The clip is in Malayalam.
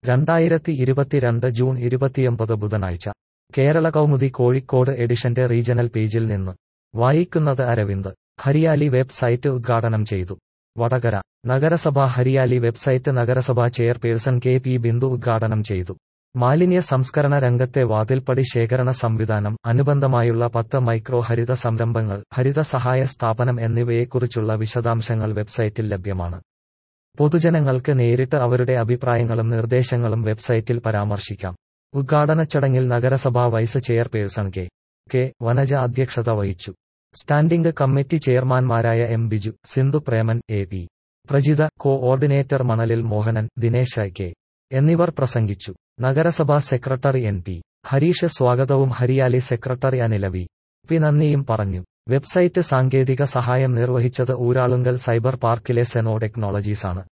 രണ്ടായിരത്തി ഇരുപത്തിരണ്ട് ജൂൺ ഇരുപത്തിയൊമ്പത് ബുധനാഴ്ച കേരള കൗമുദി കോഴിക്കോട് എഡിഷന്റെ റീജണൽ പേജിൽ നിന്ന് വായിക്കുന്നത് അരവിന്ദ് ഹരിയാലി വെബ്സൈറ്റ് ഉദ്ഘാടനം ചെയ്തു വടകര നഗരസഭ ഹരിയാലി വെബ്സൈറ്റ് നഗരസഭാ ചെയർപേഴ്സൺ കെ പി ബിന്ദു ഉദ്ഘാടനം ചെയ്തു മാലിന്യ സംസ്കരണ രംഗത്തെ വാതിൽപ്പടി ശേഖരണ സംവിധാനം അനുബന്ധമായുള്ള പത്ത് മൈക്രോ ഹരിത സംരംഭങ്ങൾ ഹരിത സഹായ സ്ഥാപനം എന്നിവയെക്കുറിച്ചുള്ള വിശദാംശങ്ങൾ വെബ്സൈറ്റിൽ ലഭ്യമാണ് പൊതുജനങ്ങൾക്ക് നേരിട്ട് അവരുടെ അഭിപ്രായങ്ങളും നിർദ്ദേശങ്ങളും വെബ്സൈറ്റിൽ പരാമർശിക്കാം ഉദ്ഘാടന ചടങ്ങിൽ നഗരസഭാ vice chairperson K K Vanaja അധ്യക്ഷത വഹിച്ചു സ്റ്റാൻഡിംഗ് കമ്മിറ്റി ചെയർമാൻമാരായ M Biju Sindhu Preman A P Prajitha coordinator Manalil Mohanan Dinesh K എന്നിവർ പ്രസംഗിച്ചു നഗരസഭാ സെക്രട്ടറി എൻ പി ഹരീഷ് സ്വാഗതവും Hariyali secretary Anila V P നന്ദിയും പറഞ്ഞു വെബ്സൈറ്റ് സാങ്കേതിക സഹായം നിർവഹിച്ചത് ഊരാളുങ്കൽ സൈബർ പാർക്കിലെ സെനോ ടെക്നോളജീസാണ്